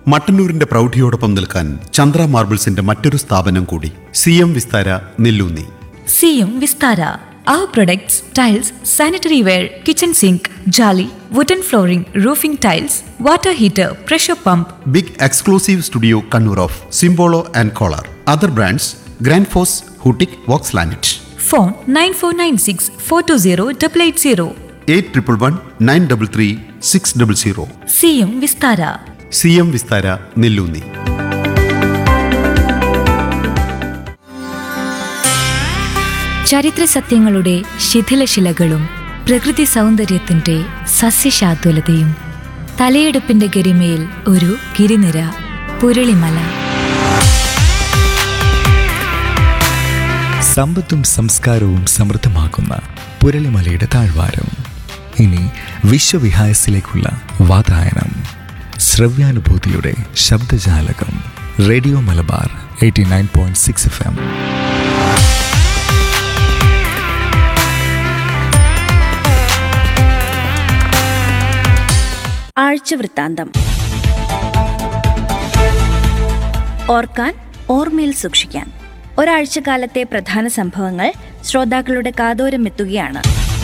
മട്ടന്നൂരിന്റെ പ്രൗഢിയോടൊപ്പം നിൽക്കാൻ ചന്ദ്ര മാർബിൾസിന്റെ മറ്റൊരു സ്ഥാപനം കൂടി സി എം വിസ്താര നെല്ലൂന്നി സിയും Vistara Our products, tiles, sanitary ware, kitchen sink, jolly, wooden flooring, roofing tiles, water heater, pressure pump, big exclusive studio Kannur of Simpolo and Kohler other brands Grundfos ഹൂട്ടിക് Vox ലാനറ്റ് phone 9496 420 880. Eight triple one nine double three six double zero സിയും Vistara C M Vistara Nellunni ചരിത്ര സത്യങ്ങളുടെ ശിഥിലശിലകളും പ്രകൃതി സൗന്ദര്യത്തിന്റെ സസ്യശാതുലതയും തലയെടുപ്പിന്റെ ഗരിമയിൽ ഒരു ഗിരിനിര പുരളിമല സമ്പത്തും സംസ്കാരവും സമൃദ്ധമാക്കുന്ന പുരളിമലയുടെ താഴ്വാരം ഇനി വിശ്വവിഹായസിലേക്കുള്ള വാതായനം ശ്രവ്യാനുഭൂതിയുടെ ശബ്ദജാലകം radio Malabar eighty nine point six F M ആഴ്ചവൃത്താന്തം ഓർക്കാൻ ഓർമ്മയിൽ സൂക്ഷിക്കാൻ ഒരാഴ്ചക്കാലത്തെ പ്രധാന സംഭവങ്ങൾ ശ്രോതാക്കളുടെ കാതോരം എത്തുകയാണ്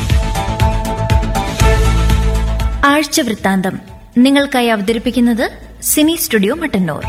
ആഴ്ചവൃത്താന്തം നിങ്ങൾക്കായി അവതരിപ്പിക്കുന്നത് സിനി സ്റ്റുഡിയോ മട്ടന്നൂർ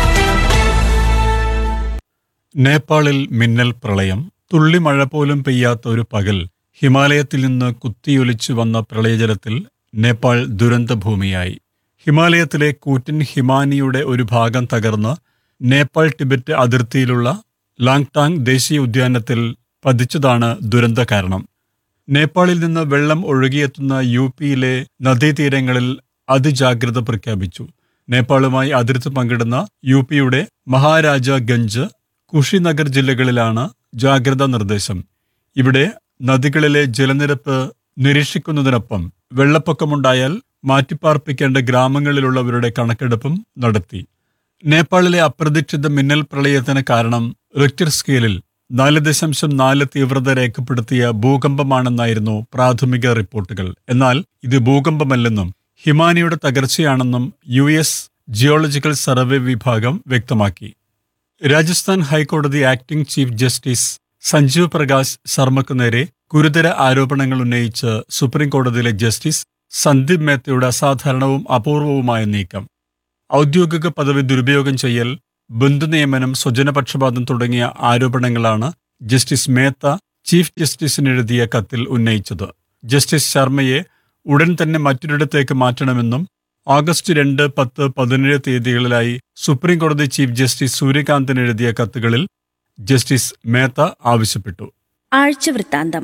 നേപ്പാളിൽ മിന്നൽ പ്രളയം തുള്ളി മഴ പോലും പെയ്യാത്ത ഒരു പകൽ ഹിമാലയത്തിൽ നിന്ന് കുത്തിയൊലിച്ചു വന്ന പ്രളയജലത്തിൽ നേപ്പാൾ ദുരന്തഭൂമിയായി ഹിമാലയത്തിലെ കൂറ്റൻ ഹിമാനിയുടെ ഒരു ഭാഗം തകർന്ന് നേപ്പാൾ ടിബറ്റ് അതിർത്തിയിലുള്ള ലാങ്ടാങ് ദേശീയ ഉദ്യാനത്തിൽ പതിച്ചതാണ് ദുരന്ത കാരണം നേപ്പാളിൽ നിന്ന് വെള്ളം ഒഴുകിയെത്തുന്ന യു പിയിലെ നദീതീരങ്ങളിൽ അതിജാഗ്രത പ്രഖ്യാപിച്ചു നേപ്പാളുമായി അതിർത്തി പങ്കിടുന്ന യു പിയുടെ മഹാരാജാഗഞ്ച് കുഷിനഗർ ജില്ലകളിലാണ് ജാഗ്രതാ നിർദ്ദേശം ഇവിടെ നദികളിലെ ജലനിരപ്പ് നിരീക്ഷിക്കുന്നതിനൊപ്പം വെള്ളപ്പൊക്കമുണ്ടായാൽ മാറ്റിപ്പാർപ്പിക്കേണ്ട ഗ്രാമങ്ങളിലുള്ളവരുടെ കണക്കെടുപ്പും നടത്തി നേപ്പാളിലെ അപ്രതീക്ഷിത മിന്നൽ പ്രളയത്തിന് കാരണം റിക്ടർ സ്കെയിലിൽ നാല് ദശാംശം നാല് തീവ്രത രേഖപ്പെടുത്തിയ ഭൂകമ്പമാണെന്നായിരുന്നു പ്രാഥമിക റിപ്പോർട്ടുകൾ എന്നാൽ ഇത് ഭൂകമ്പമല്ലെന്നും ഹിമാനിയുടെ തകർച്ചയാണെന്നും യു എസ് ജിയോളജിക്കൽ സർവേ വിഭാഗം വ്യക്തമാക്കി രാജസ്ഥാൻ ഹൈക്കോടതി acting chief justice Sanjeev Prakash ശർമ്മക്കു നേരെ ഗുരുതര ആരോപണങ്ങൾ ഉന്നയിച്ച് സുപ്രീം കോടതിയിലെ ജസ്റ്റിസ് സന്ദീപ് മേത്തയുടെ അസാധാരണവും അപൂർവവുമായ നീക്കം ഔദ്യോഗിക പദവി ദുരുപയോഗം ചെയ്യൽ ബന്ധുനിയമനം സ്വജനപക്ഷപാതം തുടങ്ങിയ ആരോപണങ്ങളാണ് ജസ്റ്റിസ് മേത്ത ചീഫ് ജസ്റ്റിസിന് എഴുതിയ കത്തിൽ ഉന്നയിച്ചത് ജസ്റ്റിസ് ശർമ്മയെ ഉടൻ തന്നെ മറ്റൊരിടത്തേക്ക് മാറ്റണമെന്നും ഓഗസ്റ്റ് രണ്ട് പത്ത് പതിനേഴ് തീയതികളിലായി സുപ്രീം കോടതി ചീഫ് ജസ്റ്റിസ് സൂര്യകാന്തിന് എഴുതിയ കത്തുകളിൽ ജസ്റ്റിസ് മേത്ത ആവശ്യപ്പെട്ടു ആഴ്ചവൃത്താന്തം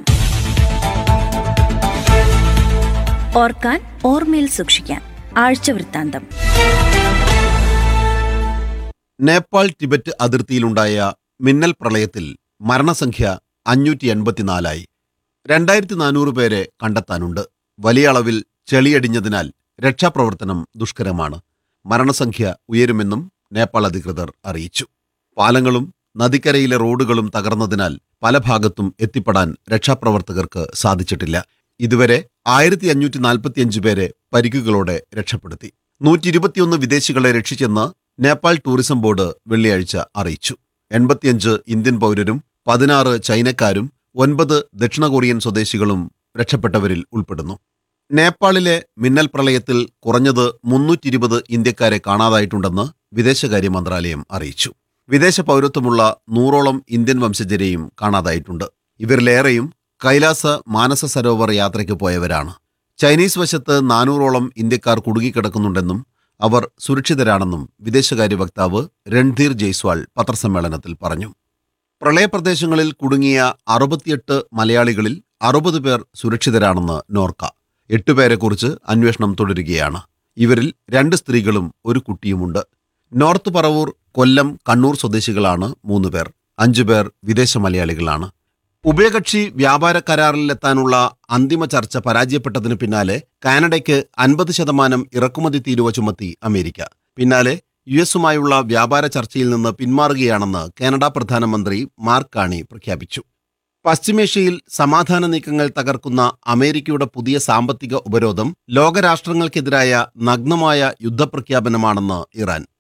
ഓർക്കാൻ ഓർമ്മയിൽ സൂക്ഷിക്കാൻ ആഴ്ചവൃത്താന്തം നേപ്പാൾ ടിബറ്റ് അതിർത്തിയിലുണ്ടായ മിന്നൽ പ്രളയത്തിൽ മരണസംഖ്യ അഞ്ഞൂറ്റി എൺപത്തിനാലായി രണ്ടായിരത്തി നാനൂറ് പേരെ കണ്ടെത്താനുണ്ട് വലിയ അളവിൽ ചെളിയടിഞ്ഞതിനാൽ രക്ഷാപ്രവർത്തനം ദുഷ്കരമാണ് മരണസംഖ്യ ഉയരുമെന്നും നേപ്പാൾ അധികൃതർ അറിയിച്ചു പാലങ്ങളും നദിക്കരയിലെ റോഡുകളും തകർന്നതിനാൽ പല ഭാഗത്തും എത്തിപ്പെടാൻ രക്ഷാപ്രവർത്തകർക്ക് സാധിച്ചിട്ടില്ല ഇതുവരെ ആയിരത്തി അഞ്ഞൂറ്റി നാൽപ്പത്തിയഞ്ച് പേരെ പരിക്കുകളോടെ രക്ഷപ്പെടുത്തി നൂറ്റി ഇരുപത്തിയൊന്ന് വിദേശികളെ രക്ഷിച്ചെന്ന് നേപ്പാൾ ടൂറിസം ബോർഡ് വെള്ളിയാഴ്ച അറിയിച്ചു എൺപത്തിയഞ്ച് ഇന്ത്യൻ പൗരരും പതിനാറ് ചൈനക്കാരും ഒൻപത് ദക്ഷിണ കൊറിയൻ സ്വദേശികളും രക്ഷപ്പെട്ടവരിൽ ഉൾപ്പെടുന്നു നേപ്പാളിലെ മിന്നൽ പ്രളയത്തിൽ കുറഞ്ഞത് മുന്നൂറ്റി ഇരുപത് ഇന്ത്യക്കാരെ കാണാതായിട്ടുണ്ടെന്ന് വിദേശകാര്യ മന്ത്രാലയം അറിയിച്ചു വിദേശ പൗരത്വമുള്ള നൂറോളം ഇന്ത്യൻ വംശജരെയും കാണാതായിട്ടുണ്ട് ഇവരിലേറെയും കൈലാസ മാനസ സരോവർ യാത്രയ്ക്ക് പോയവരാണ് ചൈനീസ് വശത്ത് നാനൂറോളം ഇന്ത്യക്കാർ കുടുങ്ങിക്കിടക്കുന്നുണ്ടെന്നും അവർ സുരക്ഷിതരാണെന്നും വിദേശകാര്യ വക്താവ് രൺധീർ ജയ്സ്വാൾ പത്രസമ്മേളനത്തിൽ പറഞ്ഞു പ്രളയപ്രദേശങ്ങളിൽ കുടുങ്ങിയ അറുപത്തിയെട്ട് മലയാളികളിൽ അറുപത് പേർ സുരക്ഷിതരാണെന്ന് നോർക്ക എട്ടുപേരെക്കുറിച്ച് അന്വേഷണം തുടരുകയാണ് ഇവരിൽ രണ്ട് സ്ത്രീകളും ഒരു കുട്ടിയുമുണ്ട് നോർത്ത് പറവൂർ കൊല്ലം കണ്ണൂർ സ്വദേശികളാണ് മൂന്ന് പേർ അഞ്ചുപേർ വിദേശ മലയാളികളാണ് ഉഭയകക്ഷി വ്യാപാര കരാറിലെത്താനുള്ള അന്തിമ ചർച്ച പരാജയപ്പെട്ടതിന് പിന്നാലെ കാനഡയ്ക്ക് അൻപത് ശതമാനം ഇറക്കുമതി തീരുവ ചുമത്തി അമേരിക്ക പിന്നാലെ യു എസുമായുള്ള വ്യാപാര ചർച്ചയിൽ നിന്ന് പിന്മാറുകയാണെന്ന് കാനഡ പ്രധാനമന്ത്രി മാർക്ക് കാണി പ്രഖ്യാപിച്ചു പശ്ചിമേഷ്യയിൽ സമാധാന നീക്കങ്ങൾ തകർക്കുന്ന അമേരിക്കയുടെ പുതിയ സാമ്പത്തിക ഉപരോധം ലോകരാഷ്ട്രങ്ങൾക്കെതിരായ നഗ്നമായ യുദ്ധപ്രഖ്യാപനമാണെന്ന് ഇറാൻ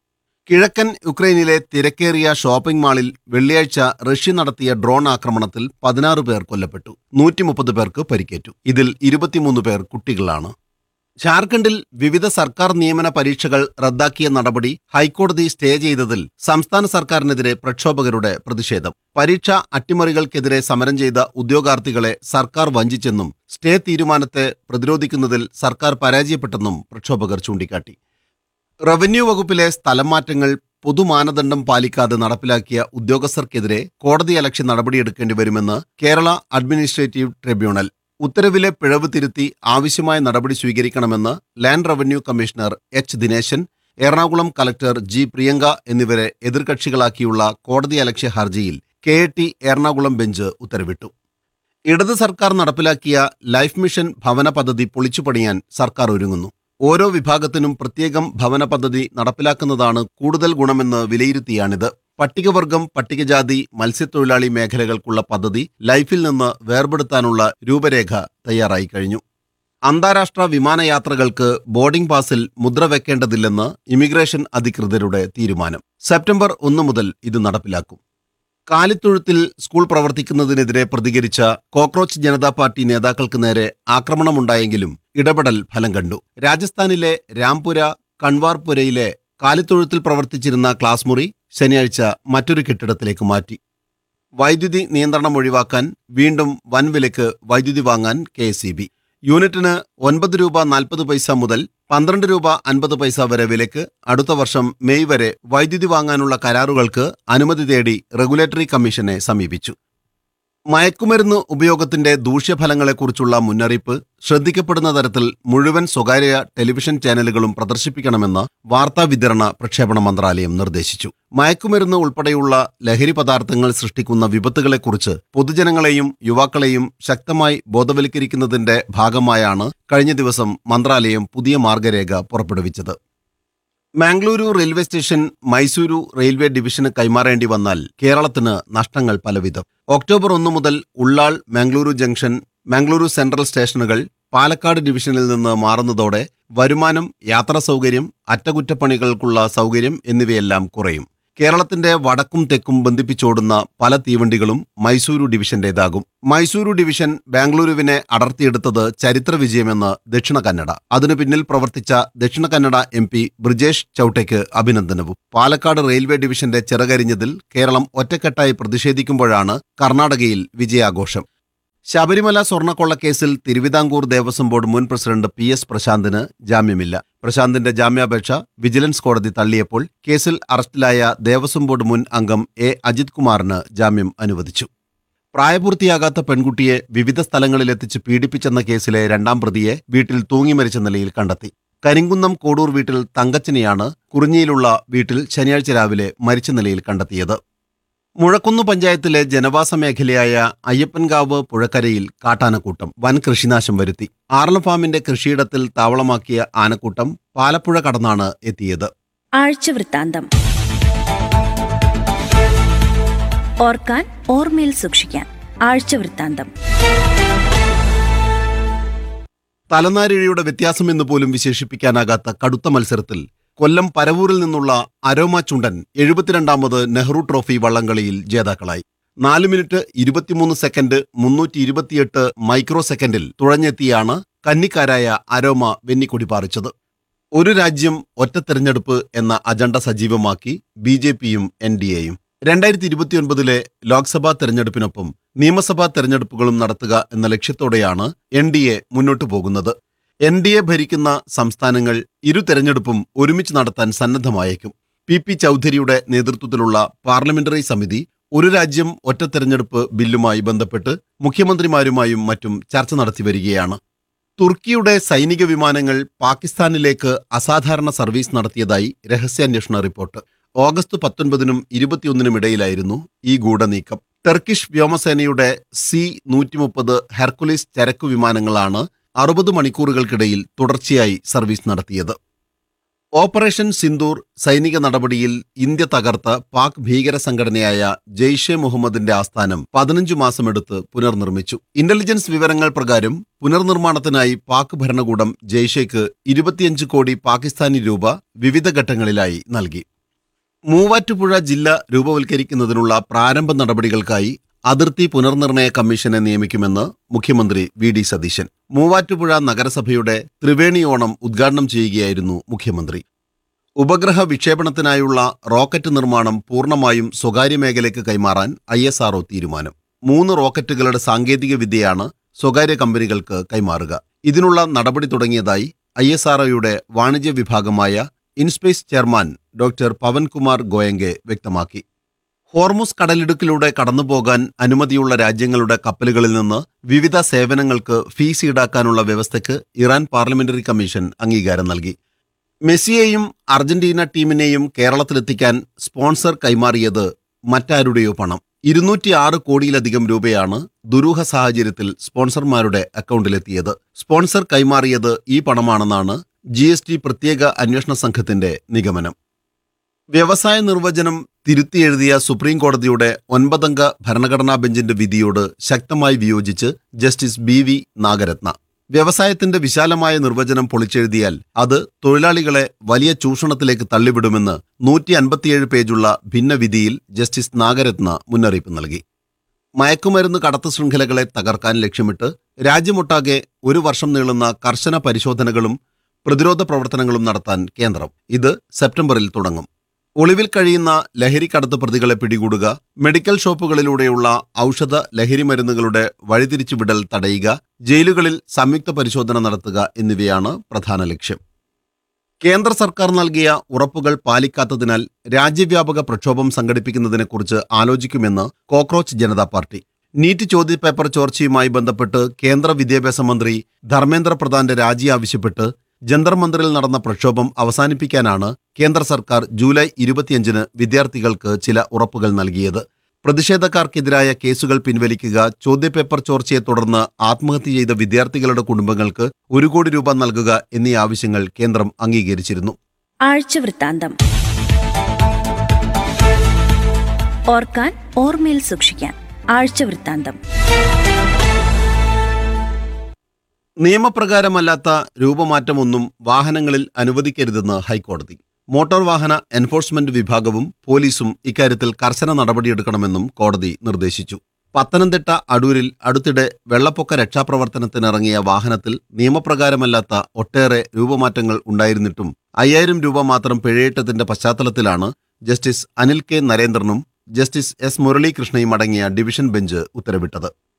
കിഴക്കൻ യുക്രൈനിലെ തിരക്കേറിയ ഷോപ്പിംഗ് മാളിൽ വെള്ളിയാഴ്ച റഷ്യ നടത്തിയ ഡ്രോൺ ആക്രമണത്തിൽ പതിനാറ് പേർ കൊല്ലപ്പെട്ടു നൂറ്റി മുപ്പത് പേർക്ക് പരിക്കേറ്റു ഇതിൽ ഇരുപത്തിമൂന്ന് പേർ കുട്ടികളാണ് ജാർഖണ്ഡിൽ വിവിധ സർക്കാർ നിയമന പരീക്ഷകൾ റദ്ദാക്കിയ നടപടി ഹൈക്കോടതി സ്റ്റേ ചെയ്തതിൽ സംസ്ഥാന സർക്കാരിനെതിരെ പ്രക്ഷോഭകരുടെ പ്രതിഷേധം പരീക്ഷാ അട്ടിമറികൾക്കെതിരെ സമരം ചെയ്ത ഉദ്യോഗാർത്ഥികളെ സർക്കാർ വഞ്ചിച്ചെന്നും സ്റ്റേ തീരുമാനത്തെ പ്രതിരോധിക്കുന്നതിൽ സർക്കാർ പരാജയപ്പെട്ടെന്നും പ്രക്ഷോഭകർ ചൂണ്ടിക്കാട്ടി റവന്യൂ വകുപ്പിലെ സ്ഥലം മാറ്റങ്ങൾ പൊതുമാനദണ്ഡം പാലിക്കാതെ നടപ്പിലാക്കിയ ഉദ്യോഗസ്ഥർക്കെതിരെ കോടതി അലക്ഷ്യ നടപടിയെടുക്കേണ്ടി വരുമെന്ന് കേരള അഡ്മിനിസ്ട്രേറ്റീവ് ട്രിബ്യൂണൽ ഉത്തരവിലെ പിഴവ് തിരുത്തി ആവശ്യമായ നടപടി സ്വീകരിക്കണമെന്ന് land revenue commissioner H Dineshan Ernakulam collector G Priyanka എന്നിവരെ എതിർകക്ഷികളാക്കിയുള്ള കോടതി അലക്ഷ്യ ഹർജിയിൽ K A T Ernakulam bench ഉത്തരവിട്ടു ഇടത് സർക്കാർ നടപ്പിലാക്കിയ ലൈഫ് മിഷൻ ഭവന പദ്ധതി പൊളിച്ചുപണിയാൻ സർക്കാർ ഒരുങ്ങുന്നു ഓരോ വിഭാഗത്തിനും പ്രത്യേകം ഭവന പദ്ധതി നടപ്പിലാക്കുന്നതാണ് കൂടുതൽ ഗുണമെന്ന് വിലയിരുത്തിയാണിത് പട്ടികവർഗം പട്ടികജാതി മത്സ്യത്തൊഴിലാളി മേഖലകൾക്കുള്ള പദ്ധതി ലൈഫിൽ നിന്ന് വേർപെടുത്താനുള്ള രൂപരേഖ തയ്യാറായി കഴിഞ്ഞു അന്താരാഷ്ട്ര വിമാനയാത്രകൾക്ക് ബോർഡിംഗ് പാസിൽ മുദ്ര വെക്കേണ്ടതില്ലെന്ന് ഇമിഗ്രേഷൻ അധികൃതരുടെ തീരുമാനം സെപ്റ്റംബർ ഒന്ന് മുതൽ ഇത് നടപ്പിലാക്കും കാലിത്തൊഴുത്തിൽ സ്കൂൾ പ്രവർത്തിക്കുന്നതിനെതിരെ പ്രതികരിച്ച കോക്രോച്ച് ജനതാ പാർട്ടി നേതാക്കൾക്ക് നേരെ ആക്രമണമുണ്ടായെങ്കിലും ഇടപെടൽ ഫലം കണ്ടു രാജസ്ഥാനിലെ രാംപുര കൺവാർപുരയിലെ കാലിത്തൊഴുത്തിൽ പ്രവർത്തിച്ചിരുന്ന ക്ലാസ് മുറി ശനിയാഴ്ച മറ്റൊരു കെട്ടിടത്തിലേക്ക് മാറ്റി വൈദ്യുതി നിയന്ത്രണം ഒഴിവാക്കാൻ വീണ്ടും വൻവിലക്ക് വൈദ്യുതി വാങ്ങാൻ കെ യൂണിറ്റിന് ഒൻപത് രൂപ നാൽപ്പത് പൈസ മുതൽ പന്ത്രണ്ട് രൂപ അൻപത് പൈസ വരെ വിലക്ക് അടുത്ത വർഷം മെയ് വരെ വൈദ്യുതി വാങ്ങാനുള്ള കരാറുകൾക്ക് അനുമതി തേടി റെഗുലേറ്ററി കമ്മീഷനെ സമീപിച്ചു മയക്കുമരുന്ന് ഉപയോഗത്തിന്റെ ദൂഷ്യഫലങ്ങളെക്കുറിച്ചുള്ള മുന്നറിയിപ്പ് ശ്രദ്ധിക്കപ്പെടുന്ന തരത്തിൽ മുഴുവൻ സ്വകാര്യ ടെലിവിഷൻ ചാനലുകളും പ്രദർശിപ്പിക്കണമെന്ന് വാർത്താ വിതരണ പ്രക്ഷേപണ മന്ത്രാലയം നിർദ്ദേശിച്ചു മയക്കുമരുന്ന് ഉൾപ്പെടെയുള്ള ലഹരി പദാർത്ഥങ്ങൾ സൃഷ്ടിക്കുന്ന വിപത്തുകളെക്കുറിച്ച് പൊതുജനങ്ങളെയും യുവാക്കളെയും ശക്തമായി ബോധവൽക്കരിക്കുന്നതിന്റെ ഭാഗമായാണ് കഴിഞ്ഞ ദിവസം മന്ത്രാലയം പുതിയ മാർഗരേഖ പുറപ്പെടുവിച്ചത് Mangaluru railway station Mysuru railway ഡിവിഷന് കൈമാറേണ്ടി വന്നാൽ കേരളത്തിന് നഷ്ടങ്ങൾ പലവിധം ഒക്ടോബർ ഒന്ന് മുതൽ ഉള്ളാൾ മാംഗ്ലൂരു ജംഗ്ഷൻ മാംഗ്ലൂരു സെൻട്രൽ സ്റ്റേഷനുകൾ പാലക്കാട് ഡിവിഷനിൽ നിന്ന് മാറുന്നതോടെ വരുമാനം യാത്രാ സൗകര്യം അറ്റകുറ്റപ്പണികൾക്കുള്ള സൗകര്യം എന്നിവയെല്ലാം കുറയും കേരളത്തിന്റെ വടക്കും തെക്കും ബന്ധിപ്പിച്ചോടുന്ന പല തീവണ്ടികളും മൈസൂരു ഡിവിഷന്റേതാകും മൈസൂരു ഡിവിഷൻ ബാംഗ്ലൂരുവിനെ അടർത്തിയെടുത്തത് ചരിത്ര വിജയമെന്ന് ദക്ഷിണ കന്നഡ അതിനു പിന്നിൽ പ്രവർത്തിച്ച ദക്ഷിണ കന്നഡ എം പി ബ്രിജേഷ് ചൌട്ടയ്ക്ക് അഭിനന്ദനവും പാലക്കാട് റെയിൽവേ ഡിവിഷന്റെ ചിറകരിഞ്ഞതിൽ കേരളം ഒറ്റക്കെട്ടായി പ്രതിഷേധിക്കുമ്പോഴാണ് കർണാടകയിൽ വിജയാഘോഷം ശബരിമല സ്വർണ്ണക്കൊള്ളക്കേസിൽ തിരുവിതാംകൂർ ദേവസ്വം ബോർഡ് മുൻ പ്രസിഡന്റ് പി എസ് പ്രശാന്തിന് ജാമ്യമില്ല പ്രശാന്തിന്റെ ജാമ്യാപേക്ഷ വിജിലൻസ് കോടതി തള്ളിയപ്പോൾ കേസിൽ അറസ്റ്റിലായ ദേവസ്വം ബോർഡ് മുൻ അംഗം എ അജിത് കുമാറിന് ജാമ്യം അനുവദിച്ചു പ്രായപൂർത്തിയാകാത്ത പെൺകുട്ടിയെ വിവിധ സ്ഥലങ്ങളിലെത്തിച്ച് പീഡിപ്പിച്ചെന്ന കേസിലെ രണ്ടാം പ്രതിയെ വീട്ടിൽ തൂങ്ങി മരിച്ച നിലയിൽ കണ്ടെത്തി കരിങ്കുന്നം കോടൂർ വീട്ടിൽ തങ്കച്ചനെയാണ് കുറിഞ്ഞിയിലുള്ള വീട്ടിൽ ശനിയാഴ്ച രാവിലെ മരിച്ച നിലയിൽ കണ്ടെത്തിയത് മുഴക്കുന്ന് പഞ്ചായത്തിലെ ജനവാസ മേഖലയായ അയ്യപ്പൻകാവ് പുഴക്കരയിൽ കാട്ടാനക്കൂട്ടം വൻ കൃഷിനാശം വരുത്തി ആർല ഫാമിന്റെ കൃഷിയിടത്തിൽ താവളമാക്കിയ ആനക്കൂട്ടം പാലപ്പുഴ കടന്നാണ് എത്തിയത് ആഴ്ചവൃത്താന്തം ഓർക്കാൻ ഓർമ്മയിൽ സൂക്ഷിക്കാൻ ആഴ്ചവൃത്താന്തം തലനാരിഴയുടെ വ്യത്യാസം എന്ന് പോലും വിശേഷിപ്പിക്കാനാകാത്ത കടുത്ത മത്സരത്തിൽ കൊല്ലം പരവൂരിൽ നിന്നുള്ള അരോമ ചുണ്ടൻ എഴുപത്തിരണ്ടാമത് നെഹ്റു ട്രോഫി വള്ളംകളിയിൽ ജേതാക്കളായി നാല് മിനിറ്റ് ഇരുപത്തിമൂന്ന് സെക്കൻഡ് മുന്നൂറ്റി ഇരുപത്തിയെട്ട് മൈക്രോ സെക്കൻഡിൽ തുഴഞ്ഞെത്തിയാണ് കന്നിക്കാരായ അരോമ വെന്നിക്കൊടി പാറിച്ചത് ഒരു രാജ്യം ഒറ്റ തെരഞ്ഞെടുപ്പ് എന്ന അജണ്ട സജീവമാക്കി ബി ജെ പിയും എൻ ഡി എയും രണ്ടായിരത്തി ഇരുപത്തിയൊൻപതിലെ ലോക്സഭാ തെരഞ്ഞെടുപ്പിനൊപ്പം നിയമസഭാ തെരഞ്ഞെടുപ്പുകളും നടത്തുക എന്ന ലക്ഷ്യത്തോടെയാണ് എൻ ഡി എ മുന്നോട്ടു പോകുന്നത് എൻ ഡി എ ഭരിക്കുന്ന സംസ്ഥാനങ്ങൾ ഇരു തെരഞ്ഞെടുപ്പും ഒരുമിച്ച് നടത്താൻ സന്നദ്ധമായേക്കും പി പി ചൗധരിയുടെ നേതൃത്വത്തിലുള്ള പാർലമെന്ററി സമിതി ഒരു രാജ്യം ഒറ്റ തെരഞ്ഞെടുപ്പ് ബില്ലുമായി ബന്ധപ്പെട്ട് മുഖ്യമന്ത്രിമാരുമായും മറ്റും ചർച്ച നടത്തി വരികയാണ് തുർക്കിയുടെ സൈനിക വിമാനങ്ങൾ പാകിസ്ഥാനിലേക്ക് അസാധാരണ സർവീസ് നടത്തിയതായി രഹസ്യാന്വേഷണ റിപ്പോർട്ട് ഓഗസ്റ്റ് പത്തൊൻപതിനും ഇരുപത്തിയൊന്നിനും ഇടയിലായിരുന്നു ഈ ഗൂഢനീക്കം ടർക്കിഷ് വ്യോമസേനയുടെ സി നൂറ്റി മുപ്പത് ഹെർക്കുലിസ് ചരക്കു വിമാനങ്ങളാണ് അറുപത് മണിക്കൂറുകൾക്കിടയിൽ തുടർച്ചയായി സർവീസ് നടത്തിയത് ഓപ്പറേഷൻ സിന്ദൂർ സൈനിക നടപടിയിൽ ഇന്ത്യ തകർത്ത പാക് ഭീകര സംഘടനയായ ജെയ്ഷെ മുഹമ്മദിന്റെ ആസ്ഥാനം പതിനഞ്ചു മാസമെടുത്ത് പുനർനിർമ്മിച്ചു ഇന്റലിജൻസ് വിവരങ്ങൾ പ്രകാരം പുനർനിർമ്മാണത്തിനായി പാക് ഭരണകൂടം ജെയ്ഷെക്ക് ഇരുപത്തിയഞ്ച് കോടി പാകിസ്ഥാനി രൂപ വിവിധ ഘട്ടങ്ങളിലായി നൽകി മൂവാറ്റുപുഴ ജില്ല രൂപവൽക്കരിക്കുന്നതിനുള്ള പ്രാരംഭ നടപടികൾക്കായി അതിർത്തി പുനർനിർണയ കമ്മീഷനെ നിയമിക്കുമെന്ന് മുഖ്യമന്ത്രി വി ഡി സതീശൻ മൂവാറ്റുപുഴ നഗരസഭയുടെ ത്രിവേണി ഓണം ഉദ്ഘാടനം ചെയ്യുകയായിരുന്നു മുഖ്യമന്ത്രി ഉപഗ്രഹ വിക്ഷേപണത്തിനായുള്ള റോക്കറ്റ് നിർമ്മാണം പൂർണ്ണമായും സ്വകാര്യ മേഖലയ്ക്ക് കൈമാറാൻ ഐ എസ് ആർഒ തീരുമാനം മൂന്ന് റോക്കറ്റുകളുടെ സാങ്കേതിക വിദ്യയാണ് സ്വകാര്യ കമ്പനികൾക്ക് കൈമാറുക ഇതിനുള്ള നടപടി തുടങ്ങിയതായി ഐ എസ് ആർഒയുടെ വാണിജ്യ വിഭാഗമായ InSpace chairman doctor Pawankumar Goenka വ്യക്തമാക്കി ഹോർമുസ് കടലിടുക്കിലൂടെ കടന്നുപോകാൻ അനുമതിയുള്ള രാജ്യങ്ങളുടെ കപ്പലുകളിൽ നിന്ന് വിവിധ സേവനങ്ങൾക്ക് ഫീസ് ഈടാക്കാനുള്ള വ്യവസ്ഥയ്ക്ക് ഇറാൻ പാർലമെന്ററി കമ്മീഷൻ അംഗീകാരം നൽകി മെസ്സിയെയും അർജന്റീന ടീമിനെയും കേരളത്തിലെത്തിക്കാൻ സ്പോൺസർ കൈമാറിയത് മറ്റാരുടെയോ പണം ഇരുന്നൂറ്റി ആറ് കോടിയിലധികം രൂപയാണ് ദുരൂഹ സാഹചര്യത്തിൽ സ്പോൺസർമാരുടെ അക്കൗണ്ടിലെത്തിയത് സ്പോൺസർ കൈമാറിയത് ഈ പണമാണെന്നാണ് ജി എസ് ടി പ്രത്യേക അന്വേഷണ സംഘത്തിന്റെ നിഗമനം വ്യവസായ നിർവചനം തിരുത്തി എഴുതിയ സുപ്രീം കോടതിയുടെ ഒൻപതംഗ ഭരണഘടനാ ബെഞ്ചിന്റെ വിധിയോട് ശക്തമായി വിയോജിച്ച് ജസ്റ്റിസ് ബി വി നാഗരത്ന വ്യവസായത്തിന്റെ വിശാലമായ നിർവചനം പൊളിച്ചെഴുതിയാൽ അത് തൊഴിലാളികളെ വലിയ ചൂഷണത്തിലേക്ക് തള്ളിവിടുമെന്ന് നൂറ്റി അൻപത്തിയേഴ് പേജുള്ള ഭിന്നവിധിയിൽ ജസ്റ്റിസ് നാഗരത്ന മുന്നറിയിപ്പ് നൽകി മയക്കുമരുന്ന് കടത്ത് ശൃംഖലകളെ തകർക്കാൻ ലക്ഷ്യമിട്ട് രാജ്യമൊട്ടാകെ ഒരു വർഷം നീളുന്ന കർശന പരിശോധനകളും പ്രതിരോധ പ്രവർത്തനങ്ങളും നടത്താൻ കേന്ദ്രം ഇത് സെപ്റ്റംബറിൽ തുടങ്ങും ഒളിവിൽ കഴിയുന്ന ലഹരിക്കടത്ത് പ്രതികളെ പിടികൂടുക മെഡിക്കൽ ഷോപ്പുകളിലൂടെയുള്ള ഔഷധ ലഹരി മരുന്നുകളുടെ വഴിതിരിച്ചുവിടൽ തടയുക ജയിലുകളിൽ സംയുക്ത പരിശോധന നടത്തുക എന്നിവയാണ് പ്രധാന ലക്ഷ്യം കേന്ദ്ര സർക്കാർ നൽകിയ ഉറപ്പുകൾ പാലിക്കാത്തതിനാൽ രാജ്യവ്യാപക പ്രക്ഷോഭം സംഘടിപ്പിക്കുന്നതിനെക്കുറിച്ച് ആലോചിക്കുമെന്ന് കോക്രോച്ച് ജനതാ പാർട്ടി നീറ്റ് ചോദ്യപേപ്പർ ചോർച്ചയുമായി ബന്ധപ്പെട്ട് കേന്ദ്ര വിദ്യാഭ്യാസ മന്ത്രി ധർമ്മേന്ദ്ര പ്രധാന്റെ രാജി ആവശ്യപ്പെട്ട് ജന്തർ മന്ദിറിൽ നടന്ന പ്രക്ഷോഭം അവസാനിപ്പിക്കാനാണ് കേന്ദ്ര സർക്കാർ ജൂലൈ ഇരുപത്തിയഞ്ചിന് വിദ്യാർത്ഥികൾക്ക് ചില ഉറപ്പുകൾ നൽകിയത് പ്രതിഷേധക്കാർക്കെതിരായ കേസുകൾ പിൻവലിക്കുക ചോദ്യപേപ്പർ ചോർച്ചയെ തുടർന്ന് ആത്മഹത്യ ചെയ്ത വിദ്യാർത്ഥികളുടെ കുടുംബങ്ങൾക്ക് ഒരു കോടി രൂപ നൽകുക എന്നീ ആവശ്യങ്ങൾ കേന്ദ്രം അംഗീകരിച്ചിരുന്നു ആഴ്ചവൃത്താന്തം ഓർക്കാൻ ഓർമ്മയിൽ സൂക്ഷിക്കാൻ ആഴ്ചവൃത്താന്തം നിയമപ്രകാരമല്ലാത്ത രൂപമാറ്റമൊന്നും വാഹനങ്ങളിൽ അനുവദിക്കരുതെന്ന് ഹൈക്കോടതി മോട്ടോർ വാഹന എൻഫോഴ്സ്മെന്റ് വിഭാഗവും പോലീസും ഇക്കാര്യത്തിൽ കർശന നടപടിയെടുക്കണമെന്നും കോടതി നിർദ്ദേശിച്ചു പത്തനംതിട്ട അടൂരിൽ അടുത്തിടെ വെള്ളപ്പൊക്ക രക്ഷാപ്രവർത്തനത്തിനിറങ്ങിയ വാഹനത്തിൽ നിയമപ്രകാരമല്ലാത്ത ഒട്ടേറെ രൂപമാറ്റങ്ങൾ ഉണ്ടായിരുന്നിട്ടും അയ്യായിരം രൂപ മാത്രം പിഴയിട്ടതിന്റെ പശ്ചാത്തലത്തിലാണ് ജസ്റ്റിസ് അനിൽ കെ നരേന്ദ്രനും ജസ്റ്റിസ് എസ് മുരളീകൃഷ്ണയും അടങ്ങിയ ഡിവിഷൻ ബെഞ്ച് ഉത്തരവിട്ടത്